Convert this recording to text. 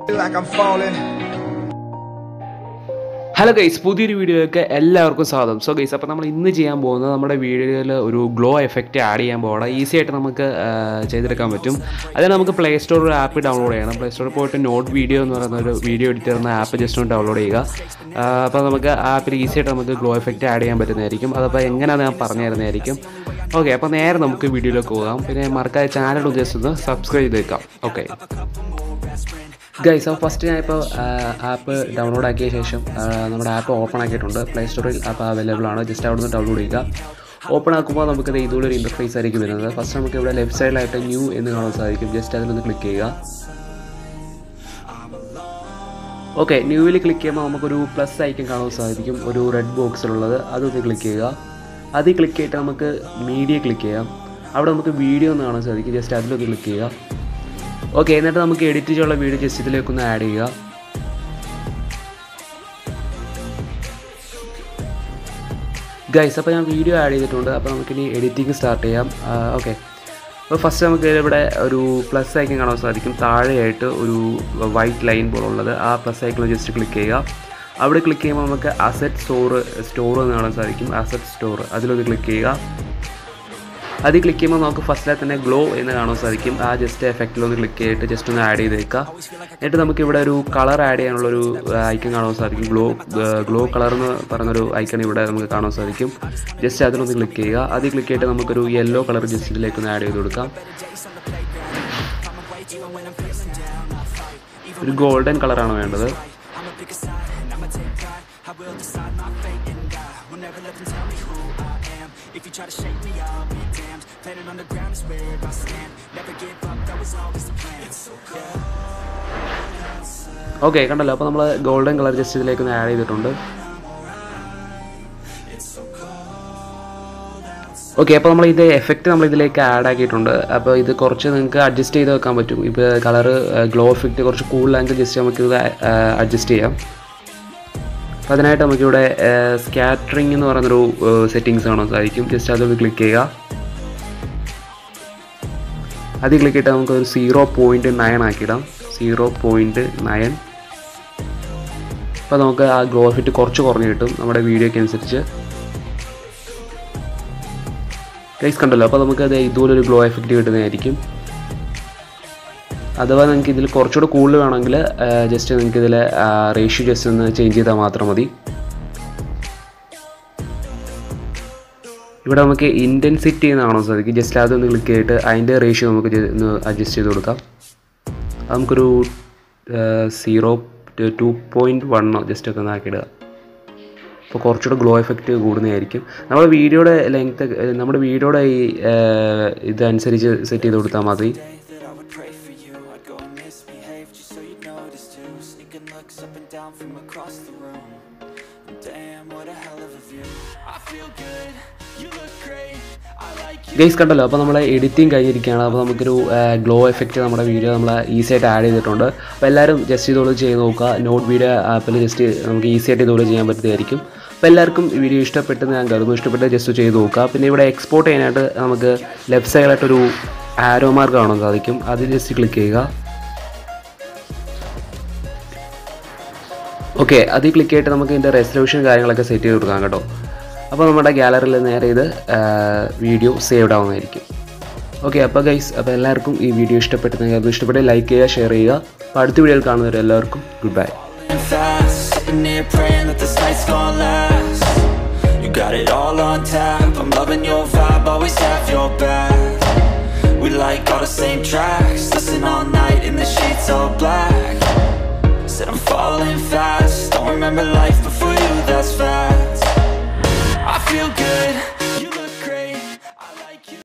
like I'm falling. Hello guys പുതിയൊരു വീഡിയോയിലേക്ക് എല്ലാവർക്കും സ്വാഗതം സോ ഗൈസ് അപ്പോൾ നമ്മൾ ഇന്ന് ചെയ്യാൻ പോകുന്നത് നമ്മുടെ വീഡിയോയിൽ ഒരു ഗ്ലോ എഫക്റ്റ് ആഡ് ചെയ്യാൻ പോകണം ഈസി ആയിട്ട് നമുക്ക് ആ, ചെയ്തെടുക്കാൻ പറ്റും അതിന് നമുക്ക് പ്ലേ സ്റ്റോർ ഒരു ആപ്പ് ഡൗൺലോഡ് ചെയ്യണം പ്ലേ സ്റ്റോറിൽ പോയിട്ട് നോട്ട് വീഡിയോ എന്ന് പറയുന്ന ഒരു വീഡിയോ എഡിറ്റർ എന്ന ആപ്പ് ജസ്റ്റ് ഒന്ന് ഡൗൺലോഡ് ചെയ്യുക ആ, അപ്പോൾ നമുക്ക് ആ ആപ്പിൽ ഈസി ആയിട്ട് നമുക്ക് ഗ്ലോ എഫക്റ്റ് ആഡ് ചെയ്യാൻ പറ്റുന്നതായിരിക്കും അതപ്പോൾ എങ്ങനെയാണെന്ന് ഞാൻ പറഞ്ഞു തരുന്നതായിരിക്കും ഓക്കെ അപ്പോൾ നേരെ നമുക്ക് വീഡിയോയിലേക്ക് പോകാം പിന്നെ മറക്കാതെ ചാനൽ ജസ്റ്റ് ഒന്ന് സബ്സ്ക്രൈബ് ചെയ്തേക്കാം ഓക്കെ ഗൈസ് അപ്പോൾ ഫസ്റ്റ് ഞാൻ ഇപ്പോൾ ആപ്പ് ഡൗൺലോഡ് ആക്കിയ ശേഷം ആ, നമ്മുടെ ആപ്പ് ഓപ്പൺ ആക്കിയിട്ടുണ്ട് പ്ലേ സ്റ്റോറിൽ ആപ്പ് അവൈലബിൾ ആണ് ജസ്റ്റ് അവിടെ നിന്ന് ഡൗൺലോഡ് ചെയ്യുക ഓപ്പൺ ആക്കുമ്പോൾ നമുക്ക് ഇതുപോലെ ഒരു ഇൻ്റർഫേസ് ആയിരിക്കും വരുന്നത് ഫസ്റ്റ് നമുക്ക് ഇവിടെ ലെഫ്റ്റ് സൈഡിലായിട്ട് ന്യൂ എന്ന് കാണാൻ സാധിക്കും ജസ്റ്റ് അതിലൊന്ന് ക്ലിക്ക് ചെയ്യുക ഓക്കെ ന്യൂവിൽ ക്ലിക്ക് ചെയ്യുമ്പോൾ നമുക്കൊരു പ്ലസ് ഐക്കൺ കാണാൻ സാധിക്കും ഒരു റെഡ് ബോക്സിലുള്ളത് അതൊന്ന് ക്ലിക്ക് ചെയ്യുക അതിൽ ക്ലിക്ക് ചെയ്തിട്ട് നമുക്ക് മീഡിയ ക്ലിക്ക് ചെയ്യാം അവിടെ നമുക്ക് വീഡിയോ ഒന്ന് കാണാൻ സാധിക്കും ജസ്റ്റ് അതിലൊന്ന് ക്ലിക്ക് ചെയ്യുക ഓക്കെ എന്നിട്ട് നമുക്ക് എഡിറ്റ് ചെയ്യാനുള്ള വീഡിയോ ജസ്റ്റ് ഇതിലേക്കൊന്ന് ആഡ് ചെയ്യുക ഗൈസ് അപ്പോൾ ഞാൻ വീഡിയോ ആഡ് ചെയ്തിട്ടുണ്ട് അപ്പോൾ നമുക്കിനി എഡിറ്റിംഗ് സ്റ്റാർട്ട് ചെയ്യാം ഓക്കെ അപ്പോൾ ഫസ്റ്റ് നമുക്ക് ഇവിടെ ഒരു പ്ലസ് ഐക്കൺ കാണാൻ സാധിക്കും താഴെയായിട്ട് ഒരു വൈറ്റ് ലൈൻ പോലുള്ളത് ആ പ്ലസ് ഐക്കണിൽ ജസ്റ്റ് ക്ലിക്ക് ചെയ്യുക അവിടെ ക്ലിക്ക് ചെയ്യുമ്പോൾ നമുക്ക് അസറ്റ് സ്റ്റോർ സ്റ്റോർ എന്ന് കാണാൻ സാധിക്കും അസറ്റ് സ്റ്റോർ അതിലൊന്ന് ക്ലിക്ക് ചെയ്യുക അതിൽ ക്ലിക്ക് ചെയ്യുമ്പോൾ നമുക്ക് ഫസ്റ്റിലെ തന്നെ ഗ്ലോ എന്ന് കാണാൻ സാധിക്കും ആ ജസ്റ്റ് എഫക്റ്റിലൊന്ന് ക്ലിക്ക് ചെയ്തിട്ട് ജസ്റ്റ് ഒന്ന് ആഡ് ചെയ്ത് വെക്കുക എന്നിട്ട് നമുക്ക് ഇവിടെ ഒരു കളർ ആഡ് ചെയ്യാനുള്ളൊരു ഐക്കൺ കാണാൻ സാധിക്കും ഗ്ലോ ഗ്ലോ കളർ എന്ന് പറയുന്നൊരു ഐക്കൺ ഇവിടെ നമുക്ക് കാണാൻ സാധിക്കും ജസ്റ്റ് അതിലൊന്ന് ക്ലിക്ക് ചെയ്യുക അതിൽ ക്ലിക്ക് ചെയ്തിട്ട് നമുക്കൊരു യെല്ലോ കളർ ജസ്റ്റ് ഇതിലേക്ക് ഒന്ന് ആഡ് ചെയ്ത് കൊടുക്കാം ഒരു ഗോൾഡൻ കളറാണ് വേണ്ടത് ഓക്കെ കണ്ടല്ലോ അപ്പോൾ നമ്മൾ ഗോൾഡൻ കളർ ജസ്റ്റ് ഇതിലേക്ക് ഒന്ന് ആഡ് ചെയ്തിട്ടുണ്ട് ഓക്കെ അപ്പോൾ നമ്മൾ ഇത് എഫക്റ്റ് നമ്മൾ ഇതിലേക്ക് ആഡ് ആക്കിയിട്ടുണ്ട് അപ്പോൾ ഇത് കുറച്ച് നിങ്ങൾക്ക് അഡ്ജസ്റ്റ് ചെയ്ത് വെക്കാൻ പറ്റും ഇപ്പോൾ കളറ് ഗ്ലോ എഫക്റ്റ് കുറച്ച് കൂടുതലാണെങ്കിൽ ജസ്റ്റ് നമുക്ക് ഇത് അഡ്ജസ്റ്റ് ചെയ്യാം അപ്പോൾ അതിനായിട്ട് നമുക്കിവിടെ സ്കാറ്ററിങ് എന്ന് പറയുന്നൊരു സെറ്റിങ്സ് കാണാൻ സാധിക്കും ജസ്റ്റ് അതൊന്ന് ക്ലിക്ക് ചെയ്യുക അതിൽ ക്ലിക്ക് ചെയ്തിട്ട് നമുക്ക് ഒരു സീറോ പോയിൻറ്റ് നയൻ ആക്കിയിടാം സീറോ പോയിൻറ്റ് നയൻ അപ്പോൾ നമുക്ക് ആ ഗ്ലോ എഫക്റ്റ് കുറച്ച് കുറഞ്ഞ് കിട്ടും നമ്മുടെ വീഡിയോയ്ക്ക് അനുസരിച്ച് ഗൈസ് കണ്ടല്ലോ അപ്പോൾ നമുക്ക് അത് ഇതുപോലെ ഒരു ഗ്ലോ എഫക്റ്റ് കിട്ടുന്നതായിരിക്കും അഥവാ നിങ്ങൾക്ക് ഇതിൽ കുറച്ചുകൂടെ കൂടുതൽ വേണമെങ്കിൽ ജസ്റ്റ് നിങ്ങൾക്ക് ഇതിൽ റേഷ്യോ ജസ്റ്റ് ഒന്ന് ചേഞ്ച് ചെയ്താൽ മാത്രം മതി ഇവിടെ നമുക്ക് ഇൻറ്റൻസിറ്റി എന്ന് കാണാൻ സാധിക്കും ജസ്റ്റ് അതൊന്ന് ക്ലിക്ക് ചെയ്തിട്ട് അതിൻ്റെ റേഷ്യോ നമുക്ക് ജെ- ഒന്ന് അഡ്ജസ്റ്റ് ചെയ്ത് കൊടുക്കാം അത് നമുക്കൊരു സീറോ ടു പോയിൻറ്റ് വണ്ണോ ജസ്റ്റ് ഒക്കെ ഒന്ന് ആക്കിയിടുക അപ്പോൾ കുറച്ചുകൂടെ ഗ്ലോ എഫക്റ്റ് കൂടുന്നതായിരിക്കും നമ്മുടെ വീഡിയോയുടെ ലെങ്ത് നമ്മുടെ വീഡിയോയുടെ ഈ ഏഹ്, ഇതനുസരിച്ച് സെറ്റ് ചെയ്ത് കൊടുത്താൽ മതി that I would pray for you I'd go and misbehave just so you'd notice too Sneaking looks up and down from across the room Damn, what a hell of a view I feel good, you look great I like you guys കണ്ടല്ലോ അപ്പോൾ നമ്മൾ editing കഴിഞ്ഞിരിക്കുകയാണ് അപ്പോൾ നമുക്കൊരു glow effect നമ്മുടെ video നമ്മൾ easy ആയിട്ട് add ചെയ്തിട്ടുണ്ട് അപ്പോൾ എല്ലാവരും ജസ്റ്റ് ഇതുപോലെ ചെയ്ത് നോക്കുക നോട്ട് വീഡിയോ ആപ്പിൽ ജസ്റ്റ് നമുക്ക് ഈസി ആയിട്ട് ഇതുപോലെ ചെയ്യാൻ പറ്റുന്നതായിരിക്കും അപ്പോൾ എല്ലാവർക്കും ഈ വീഡിയോ ഇഷ്ടപ്പെട്ടെന്ന് ഞാൻ കരുതുന്നു ഇഷ്ടപ്പെട്ട് ജസ്റ്റ് ചെയ്ത് നോക്കുക പിന്നെ ഇവിടെ എക്സ്പോർട്ട് ചെയ്യാനായിട്ട് നമുക്ക് ലെഫ്റ്റ് സൈഡിലായിട്ടൊരു ആരോ മാർക്ക് കാണാൻ സാധിക്കും അത് ജസ്റ്റ് ക്ലിക്ക് ചെയ്യുക ഓക്കെ അതിൽ ക്ലിക്ക് ചെയ്തിട്ട് നമുക്ക് ഇതിൻ്റെ റെസൊല്യൂഷൻ കാര്യങ്ങളൊക്കെ സെറ്റ് ചെയ്ത് കൊടുക്കാം കേട്ടോ അപ്പോൾ നമ്മുടെ ഗാലറിയിൽ നേരെ ഇത് വീഡിയോ സേവ്ഡ് ആവുന്നതായിരിക്കും ഓക്കെ അപ്പോൾ ഗൈസ് അപ്പോൾ എല്ലാവർക്കും ഈ വീഡിയോ ഇഷ്ടപ്പെട്ടെന്ന് ഇഷ്ടപ്പെട്ട് ലൈക്ക് ചെയ്യുക ഷെയർ ചെയ്യുക അപ്പോൾ അടുത്ത വീഡിയോയിൽ കാണുന്നവർ എല്ലാവർക്കും goodbye fast Sitting here praying that this night's gonna last You got it all on tap I'm loving your vibe, always have your back We like all the same tracks Listen all night in the sheets all black Said I'm falling fast Don't remember life before you, that's fact I feel